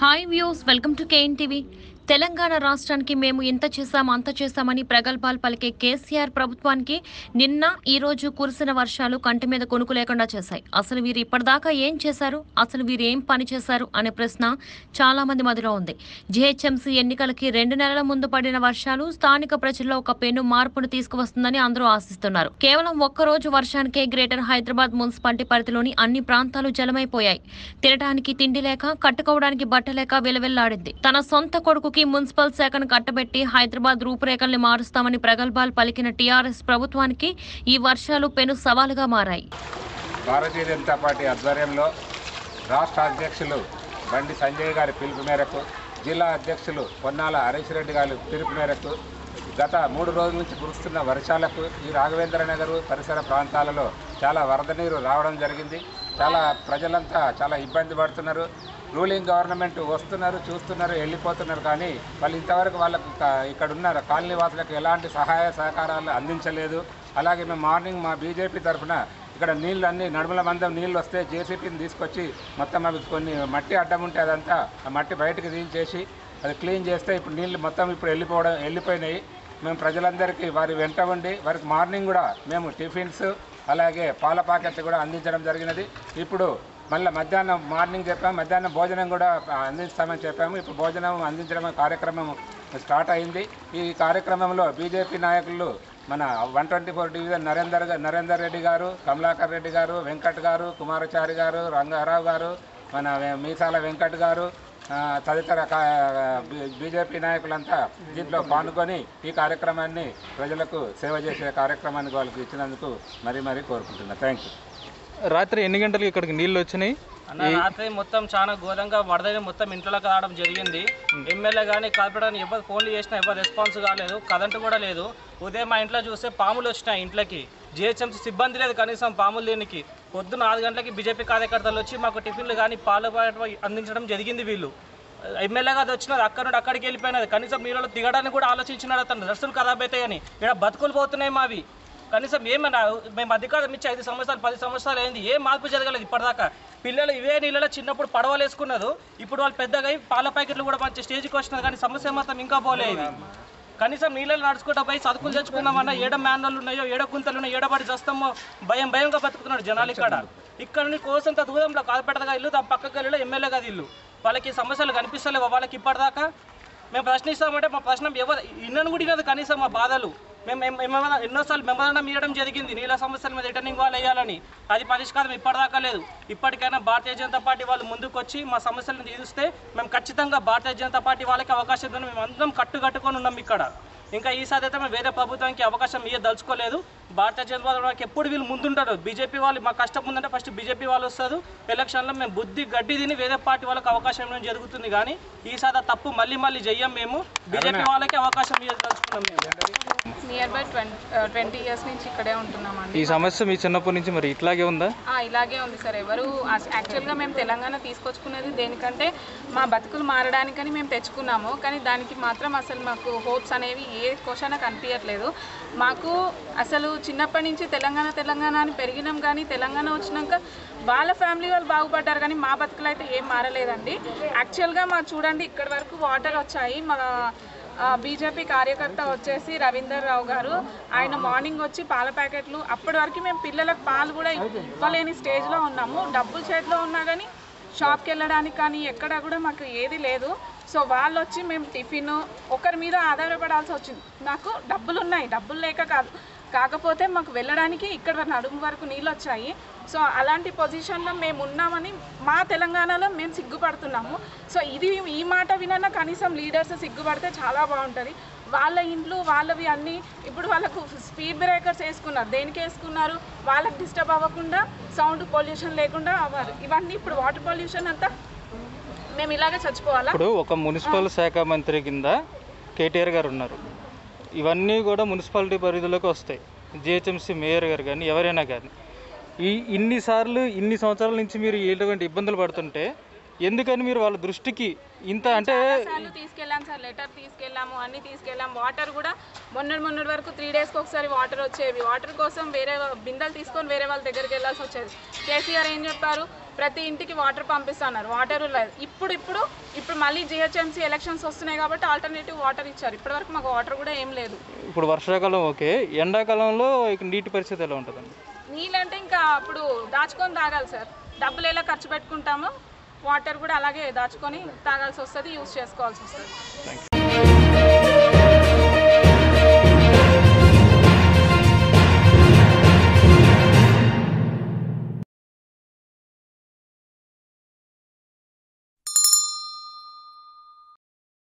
hi views welcome to KN TV Telangana రాష్ట్రానికి మేము ఇంత చేశాం అంత చేశామని ప్రగల్భాలు పలికే కేసీఆర్ ప్రభుత్వానికి నిన్న ఈ రోజు కురిసిన వర్షాలు కంటి మీద కొనుకు లేకుండా చేశాయి అసలు వీరు ఇప్పటిదాకా ఏం చేశారు అసలు వీరు ఏం పని చేశారు అనే ప్రశ్న చాలా మంది మదిలో ఉంది జిహెచ్ఎంసీ ఎన్నికలకి రెండు నెలల ముందు పడిన వర్షాలు స్థానిక ప్రజల్లో ఒక పెను మార్పును తీసుకువస్తుందని అందరూ ఆశిస్తున్నారు కేవలం ఒక్క రోజు వర్షానికే గ్రేటర్ హైదరాబాద్ మున్సిపాలిటీ పరిధిలోని అన్ని ప్రాంతాలు జలమైపోయాయి తినడానికి తిండి లేక కట్టుకోవడానికి బట్ట లేక విలవిల్లాడింది తన సొంత కొడుకుకి మున్సిపల్ శాఖను కట్టబెట్టి హైదరాబాద్ రూపురేఖల్ని మారుస్తామని ప్రగల్భాలు పలికిన టీఆర్ఎస్ ప్రభుత్వానికి ఈ వర్షాలు పెను సవాలుగా మారాయి భారతీయ జనతా పార్టీ ఆధ్వర్యంలో రాష్ట్ర అధ్యక్షులు బండి సంజయ్ గారి పిలుపు మేరకు జిల్లా అధ్యక్షులు పొన్నాల హరీష్ రెడ్డి గారి పిలుపు మేరకు గత మూడు రోజుల నుంచి కురుస్తున్న వర్షాలకు ఈ రాఘవేంద్ర నగరు పరిసర ప్రాంతాలలో చాలా వరద నీరు రావడం జరిగింది చాలా ప్రజలంతా చాలా ఇబ్బంది పడుతున్నారు రూలింగ్ గవర్నమెంట్ వస్తున్నారు చూస్తున్నారు వెళ్ళిపోతున్నారు కానీ వాళ్ళు ఇంతవరకు వాళ్ళకు క- ఇక్కడ ఉన్న కాలనీ వాసులకు ఎలాంటి సహాయ సహకారాలు అందించలేదు అలాగే మేము మార్నింగ్ మా బీజేపీ తరఫున ఇక్కడ నీళ్ళు అన్ని నడుముల మందం నీళ్ళు వస్తే జేసీపీని తీసుకొచ్చి మొత్తం అవి కొన్ని మట్టి అడ్డం ఉంటే అదంతా ఆ మట్టి బయటకు తీయించేసి అది క్లీన్ చేస్తే ఇప్పుడు నీళ్ళు మొత్తం ఇప్పుడు వెళ్ళిపోవడం వెళ్ళిపోయినాయి మేము ప్రజలందరికీ వారి వెంట ఉండి వారికి మార్నింగ్ కూడా మేము టిఫిన్స్ అలాగే పాల ప్యాకెట్లు కూడా అందించడం జరిగినది ఇప్పుడు మళ్ళీ మధ్యాహ్నం మార్నింగ్ చెప్పాము మధ్యాహ్నం భోజనం కూడా అందిస్తామని చెప్పాము ఇప్పుడు భోజనం అందించడం కార్యక్రమం స్టార్ట్ అయింది ఈ కార్యక్రమంలో బీజేపీ నాయకులు మన one twenty four division Narender గా- నరేందర్ రెడ్డి గారు కమలాకర్ రెడ్డి గారు వెంకట్ గారు కుమారచారి గారు రంగారావు గారు మన వె- మీసాల వెంకట్ గారు ఆ, తదితర కా- బీ- బీజేపీ నాయకులంతా దీంట్లో పాల్గొని ఈ కార్యక్రమాన్ని ప్రజలకు సేవ చేసే కార్యక్రమానికి వాళ్ళకి ఇచ్చినందుకు మరీ మరీ కోరుకుంటున్నా థ్యాంక్ యూ రాత్రి ఎన్ని గంటలకు ఇక్కడికి నీళ్ళు వచ్చినాయి అన్న రాత్రి మొత్తం చాలా ఘోరంగా వరదని మొత్తం ఇంట్లోకి రావడం జరిగింది ఎమ్మెల్యే కానీ కార్పొరేటర్ ఎవరు ఫోన్లు చేసినా ఎవరు రెస్పాన్స్ కాలేదు కరెంట్ కూడా లేదు ఉదయం మా ఇంట్లో చూస్తే పాములు వచ్చినాయి ఇంట్లోకి జిహెచ్ఎంసీ సిబ్బంది లేదు కనీసం పాములు దేనికి పొద్దున్న ఆరు గంటలకి బీజేపీ కార్యకర్తలు వచ్చి మాకు టిఫిన్లు కానీ పాలు పాలు అందించడం జరిగింది వీళ్ళు ఎమ్మెల్యే గారు వచ్చినారు అక్కడ నుండి అక్కడికి వెళ్ళిపోయినది కనీసం నీళ్ళలో దిగడానికి కూడా ఆలోచించినాడు అతను రస్తులు ఖరాబ్ అవుతాయని ఇక్కడ బతుకులు పోతున్నాయి మావి కనీసం ఏమన్నా మేము అధికారం ఇచ్చి ఐదు సంవత్సరాలు పది సంవత్సరాలు అయింది ఏ మార్పు జరగలేదు ఇప్పటిదాకా పిల్లలు ఇవే నీళ్ళలో చిన్నప్పుడు పడవలు వేసుకున్నారు ఇప్పుడు వాళ్ళు పెద్దగా అయి పాల ప్యాకెట్లు కూడా మంచి స్టేజ్కి వచ్చినారు కానీ సమస్య మాత్రం ఇంకా పోలేదు కనీసం నీళ్ళలో నడుచుకుంటా పోయి చదువుకులు తెచ్చుకుందామన్నా ఏడ మ్యాన్లు ఉన్నాయో ఏడ కుంతలు ఉన్నాయో ఏడబడి చేస్తామో భయం భయంగా బతుకుతున్నాడు జనాలు ఇక్కడ ఇక్కడ నుండి కోసంత దూరంలో కాల్పెట్టగా ఇల్లు దాని పక్కకి వెళ్ళి ఎమ్మెల్యే గారి ఇల్లు వాళ్ళకి సమస్యలు కనిపిస్తలేవు వాళ్ళకి ఇప్పటిదాకా మేము ప్రశ్నిస్తామంటే మా ప్రశ్న ఎవరు ఇన్నను కూడా వినదు కనీసం మా బాధలు మేము మేము- మేము ఏమైనా ఎన్నోసార్లు మెమోరాండం ఇవ్వడం జరిగింది నీళ్ళ సమస్యల మీద రిటర్నింగ్ వాళ్ళు వేయాలని అది పరిష్కారం ఇప్పటిదాకా లేదు ఇప్పటికైనా భారతీయ జనతా పార్టీ వాళ్ళు ముందుకు వచ్చి మా సమస్యలను తీరుస్తే మేము ఖచ్చితంగా భారతీయ జనతా పార్టీ వాళ్ళకి అవకాశం ఇద్దాం మేము అందరం కట్టుకట్టుకొని ఉన్నాం ఇక్కడ ఇంకా ఈసారి అయితే మేము వేరే ప్రభుత్వానికి అవకాశం ఇవ్వదలుచుకోలేదు భారతీయ జనతా పార్టీకి ఎప్పుడు వీళ్ళు ముందుంటారు బీజేపీ వాళ్ళు మా కష్టం ఉందంటే ఫస్ట్ బీజేపీ వాళ్ళు వస్తారు ఎలక్షన్లో మేము బుద్ధి గడ్డి తిని వేరే పార్టీ వాళ్ళకి అవకాశం ఇవ్వడం జరుగుతుంది కానీ ఈసారి ఆ తప్పు మళ్ళీ మళ్ళీ చెయ్యం మేము బీజేపీ వాళ్ళకి అవకాశం ఇవ్వదలుచుకున్నాం మేము nearby twenty twenty years నుంచి ఇక్కడే ఉంటున్నామండి ఈ సమస్య మీ చిన్నప్పటి నుంచి మరి ఇట్లాగే ఉందా ఆ, ఇలాగే ఉంది సార్ ఎవరు యాక్చువల్గా మేము తెలంగాణ తీసుకొచ్చుకునేది దేనికంటే మా బతుకులు మారడానికని మేము తెచ్చుకున్నాము కానీ దానికి మాత్రం అసలు మాకు హోప్స్ అనేవి ఏ క్వశ్చన్ కనిపించట్లేదు మాకు అసలు చిన్నప్పటి నుంచి తెలంగాణ తెలంగాణ అని పెరిగినాం కానీ తెలంగాణ వచ్చినాక వాళ్ళ ఫ్యామిలీ వాళ్ళు బాగుపడ్డారు కానీ మా బతుకులు అయితే ఏం మారలేదండి యాక్చువల్గా మా చూడండి ఇక్కడి వరకు వాటర్ వచ్చాయి మా బీజేపీ కార్యకర్త వచ్చేసి రవీందర్ రావు గారు ఆయన మార్నింగ్ వచ్చి పాల ప్యాకెట్లు అప్పటి వరకు మేము పిల్లలకు పాలు కూడా ఇవ్వలేని స్టేజ్లో ఉన్నాము డబ్బులు చేతిలో ఉన్నా కానీ షాప్కి వెళ్ళడానికి కానీ ఎక్కడ కూడా మాకు ఏది లేదు సో వాళ్ళు వచ్చి మేము టిఫిన్ ఒకరి మీద ఆధారపడాల్సి వచ్చింది నాకు డబ్బులు ఉన్నాయి డబ్బులు లేక కాదు కాకపోతే మాకు వెళ్ళడానికి ఇక్కడ నడుము వరకు నీళ్ళు వచ్చాయి సో అలాంటి పొజిషన్లో మేము ఉన్నామని మా తెలంగాణలో మేము సిగ్గుపడుతున్నాము సో ఇది ఈ మాట వినన్నా కనీసం లీడర్స్ సిగ్గుపడితే చాలా బాగుంటుంది వాళ్ళ ఇండ్లు వాళ్ళవి అన్నీ ఇప్పుడు వాళ్ళకు స్పీడ్ బ్రేకర్స్ వేసుకున్నారు దేనికి వేసుకున్నారు వాళ్ళకి డిస్టర్బ్ అవ్వకుండా సౌండ్ పొల్యూషన్ లేకుండా అవ్వాలి ఇవన్నీ ఇప్పుడు వాటర్ పొల్యూషన్ అంతా మేము ఇలాగే చచ్చిపోవాలా ఇప్పుడు ఒక మున్సిపల్ శాఖ మంత్రి కింద కేటీఆర్ గారు ఉన్నారు ఇవన్నీ కూడా మున్సిపాలిటీ పరిధిలోకి వస్తాయి జిహెచ్ఎంసీ మేయర్ గారు కానీ ఎవరైనా కానీ ఈ ఇన్నిసార్లు ఇన్ని సంవత్సరాల నుంచి మీరు ఎటువంటి ఇబ్బందులు పడుతుంటే ఎందుకని మీరు వాళ్ళ దృష్టికి ఇంత అంటే సార్లు తీసుకెళ్ళాం సార్ లెటర్ తీసుకెళ్ళాము అన్ని తీసుకెళ్ళాం వాటర్ కూడా మొన్నటి మొన్నటి వరకు త్రీ డేస్కి ఒకసారి వాటర్ వచ్చేవి వాటర్ కోసం వేరే బిందెలు తీసుకొని వేరే వాళ్ళ దగ్గరికి వెళ్ళాల్సి వచ్చేది కేసీఆర్ ఏం చెప్పారు ప్రతి ఇంటికి వాటర్ పంపిస్తున్నారు వాటర్ లేదు ఇప్పుడు ఇప్పుడు ఇప్పుడు మళ్ళీ జిహెచ్ఎంసీ ఎలక్షన్స్ వస్తున్నాయి కాబట్టి ఆల్టర్నేటివ్ వాటర్ ఇచ్చారు ఇప్పటివరకు మాకు వాటర్ కూడా ఏం లేదు ఇప్పుడు వర్షాకాలం ఓకే ఎండాకాలంలో ఇక నీటి పరిస్థితి ఎలా ఉంటుందండి నీళ్ళంటే ఇంకా అప్పుడు దాచుకొని తాగాలి సార్ డబ్బులు ఎలా ఖర్చు పెట్టుకుంటామో వాటర్ కూడా అలాగే దాచుకొని తాగాల్సి వస్తుంది యూజ్ చేసుకోవాల్సి వస్తుంది థ్యాంక్ యూ